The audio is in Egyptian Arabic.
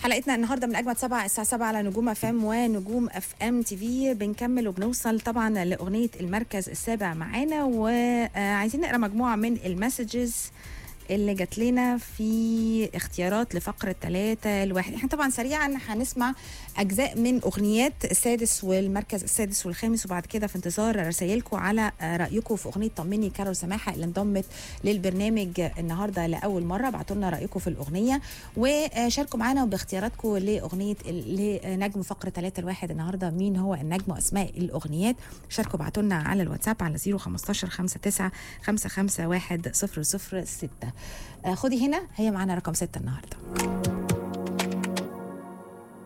حلقتنا النهارده من اجمد سبعة الساعه 7 على نجوم اف ام ونجوم اف ام تي في بنكمل وبنوصل طبعا لاغنيه المركز السابع معانا وعايزين نقرا مجموعه من المسجز اللي جات لنا في اختيارات لفقرة ثلاثة الواحد احنا طبعا سريعا هنسمع أجزاء من أغنيات السادس والمركز السادس والخامس وبعد كده في انتظار رسائلكم على رأيكم في أغنية طمني كارول سماحة اللي انضمت للبرنامج النهاردة لأول مرة بعتوا لنا رأيكم في الأغنية وشاركوا معانا باختياراتكم لأغنية لنجم فقرة ثلاثة الواحد النهاردة مين هو النجم وأسماء الأغنيات شاركوا ابعتوا لنا على الواتساب على 015 59 55 1 006 خدي هنا هي معانا رقم ستة النهارده